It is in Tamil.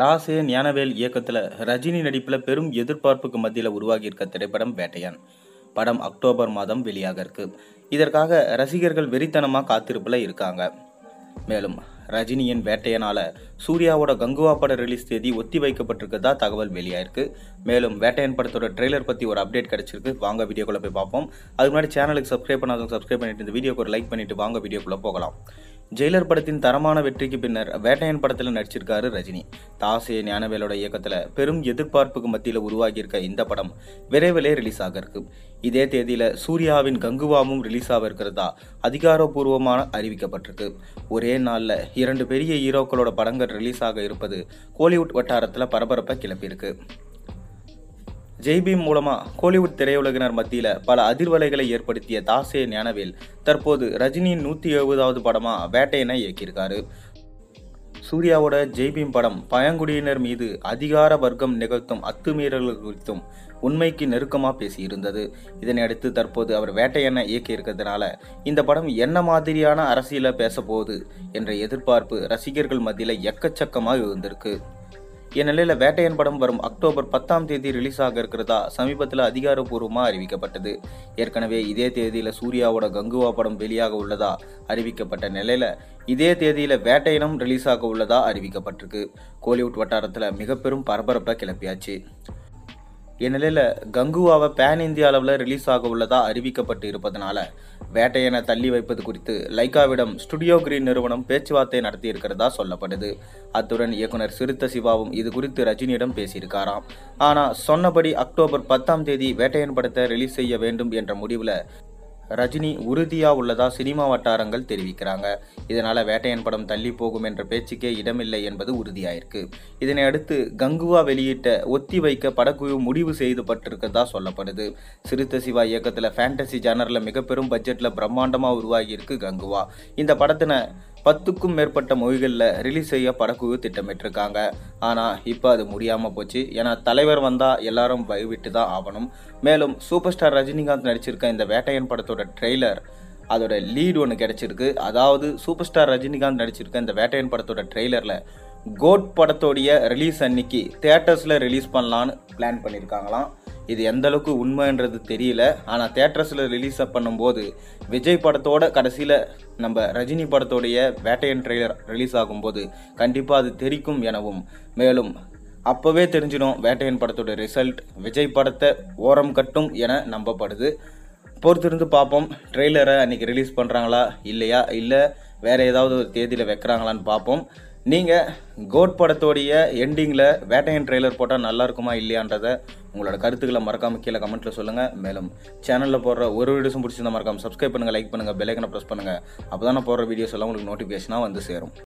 தாசே ஞானவேல் இயக்கத்தில் ரஜினி நடிப்பில் பெரும் எதிர்பார்ப்புக்கு மத்தியில் உருவாகி இருக்க திரைப்படம் வேட்டையான் படம் அக்டோபர் மாதம் வெளியாக இருக்கு இதற்காக ரசிகர்கள் வெறித்தனமாக காத்திருப்பில் இருக்காங்க மேலும் ரஜினியின் வேட்டையனால சூர்யாவோட கங்குவா பட ரிலீஸ் தேதி ஒத்தி வைக்கப்பட்டிருக்கதா தகவல் வெளியாயிருக்கு மேலும் வேட்டையன் படத்தோட ட்ரெய்லர் பற்றி ஒரு அப்டேட் கிடைச்சிருக்கு வாங்க வீடியோக்குள்ள போய் பார்ப்போம் அதுக்கு முன்னாடி சேனலுக்கு சப்ஸ்கிரைப் பண்ணாதவங்க சப்ஸ்கிரைப் பண்ணிட்டு இந்த வீடியோக்கு ஒரு லைக் பண்ணிட்டு வாங்க வீடியோக்குள்ள போகலாம் ஜெயிலர் படத்தின் தரமான வெற்றிக்கு பின்னர் வேட்டையன் படத்தில் நடிச்சிருக்காரு ரஜினி தாசே ஞானவேலோட இயக்கத்தில் பெரும் எதிர்பார்ப்புக்கு மத்தியில் உருவாகியிருக்க இந்த படம் விரைவிலே ரிலீஸ் ஆக இருக்கு இதே தேதியில சூர்யாவின் கங்குவாவும் ரிலீஸ் ஆக இருக்கிறதா அதிகாரப்பூர்வமான அறிவிக்கப்பட்டிருக்கு ஒரே நாள்ல இரண்டு பெரிய ஹீரோக்களோட படங்கள் ரிலீஸ் ஆக இருப்பது கோலிவுட் வட்டாரத்தில் பரபரப்பை கிளப்பியிருக்கு ஜெய்பீம் மூலமா கோலிவுட் திரையுலகினர் மத்தியில பல அதிர்வலைகளை ஏற்படுத்திய தாசே ஞானவேல் தற்போது ரஜினியின் நூத்தி எழுபதாவது படமா வேட்டையனை இயக்கியிருக்காரு சூர்யாவோட ஜெய்பீம் படம் பழங்குடியினர் மீது அதிகார வர்க்கம் நிகழ்த்தும் அத்துமீறல்கள் குறித்தும் உண்மைக்கு நெருக்கமாக பேசியிருந்தது இதனை அடுத்து தற்போது அவர் வேட்டையனை இயக்கி இருக்கிறதுனால இந்த படம் என்ன மாதிரியான அரசியலை பேச போகுது என்ற எதிர்பார்ப்பு ரசிகர்கள் மத்தியில் எக்கச்சக்கமாக இருந்திருக்கு இந்நிலையில் வேட்டையன் படம் வரும் அக்டோபர் பத்தாம் தேதி ரிலீஸ் ஆக இருக்கிறதா சமீபத்தில் அதிகாரப்பூர்வமாக அறிவிக்கப்பட்டது ஏற்கனவே இதே தேதியில் சூர்யாவோட கங்குவா படம் வெளியாக உள்ளதா அறிவிக்கப்பட்ட நிலையில் இதே தேதியில் வேட்டையனும் ரிலீஸ் ஆக உள்ளதா அறிவிக்கப்பட்டிருக்கு கோலிவுட் வட்டாரத்தில் மிக பெரும் பரபரப்பை கிளப்பியாச்சு இந்நிலையில் கங்குவாவை பேன் இந்திய அளவில் ரிலீஸ் ஆக உள்ளதா அறிவிக்கப்பட்டு இருப்பதனால வேட்டையனை தள்ளி வைப்பது குறித்து லைக்காவிடம் ஸ்டுடியோ கிரீன் நிறுவனம் பேச்சுவார்த்தை நடத்தி இருக்கிறதா சொல்லப்படுது அத்துடன் இயக்குனர் சிறுத்த சிவாவும் இது குறித்து ரஜினியிடம் பேசியிருக்காராம் ஆனால் சொன்னபடி அக்டோபர் பத்தாம் தேதி வேட்டையன் படத்தை ரிலீஸ் செய்ய வேண்டும் என்ற முடிவில் ரஜினி உறுதியா உள்ளதா சினிமா வட்டாரங்கள் தெரிவிக்கிறாங்க இதனால வேட்டையன் படம் தள்ளி போகும் என்ற பேச்சுக்கே இடமில்லை என்பது உறுதியாயிருக்கு இதனை அடுத்து கங்குவா வெளியிட்ட ஒத்தி வைக்க படக்குழு முடிவு செய்துபட்டிருக்கதா சொல்லப்படுது சிறுத்த சிவா இயக்கத்தில் ஃபேண்டசி ஜானரில் மிக பெரும் பட்ஜெட்டில் பிரம்மாண்டமாக உருவாகி இருக்கு கங்குவா இந்த படத்தின பத்துக்கும் மேற்பட்ட மொழிகளில் ரிலீஸ் செய்ய படக்குழு திட்டமிட்டிருக்காங்க ஆனால் இப்போ அது முடியாமல் போச்சு ஏன்னா தலைவர் வந்தால் எல்லாரும் பயவிட்டு தான் ஆகணும் மேலும் சூப்பர் ஸ்டார் ரஜினிகாந்த் நடிச்சிருக்க இந்த வேட்டையன் படத்தோட ட்ரெய்லர் அதோட லீடு ஒன்று கிடைச்சிருக்கு அதாவது சூப்பர் ஸ்டார் ரஜினிகாந்த் நடிச்சிருக்க இந்த வேட்டையன் படத்தோட ட்ரெய்லரில் கோட் படத்தோடைய ரிலீஸ் அன்னைக்கு தேட்டர்ஸில் ரிலீஸ் பண்ணலான்னு பிளான் பண்ணியிருக்காங்களாம் இது எந்த அளவுக்கு உண்மைன்றது தெரியல ஆனால் தேட்டர்ஸில் ரிலீஸ் பண்ணும்போது விஜய் படத்தோட கடைசியில் நம்ம ரஜினி படத்தோடைய வேட்டையன் ட்ரெய்லர் ரிலீஸ் ஆகும்போது கண்டிப்பாக அது தெரிக்கும் எனவும் மேலும் அப்போவே தெரிஞ்சிடும் வேட்டையன் படத்தோட ரிசல்ட் விஜய் படத்தை ஓரம் கட்டும் என நம்பப்படுது பொறுத்திருந்து பார்ப்போம் ட்ரெய்லரை அன்றைக்கி ரிலீஸ் பண்ணுறாங்களா இல்லையா இல்லை வேறு ஏதாவது ஒரு தேதியில் வைக்கிறாங்களான்னு பார்ப்போம் நீங்கள் கோட் படத்தோடைய எண்டிங்கில் வேட்டையன் ட்ரெய்லர் போட்டால் நல்லா இருக்குமா இல்லையான்றத உங்களோட கருத்துக்களை மறக்காமல் கீழே கமெண்ட்டில் சொல்லுங்கள் மேலும் சேனலில் போடுற ஒரு வீடியோஸும் பிடிச்சிருந்தா மறக்காமல் சப்ஸ்கிரைப் பண்ணுங்கள் லைக் பண்ணுங்கள் பெல்லைக்கனை ப்ரெஸ் பண்ணுங்கள் அப்போ தான் நான் போடுற வீடியோஸ் எல்லாம் உங்களுக்கு நோட்டிஃபிகேஷனாக வந்து சேரும்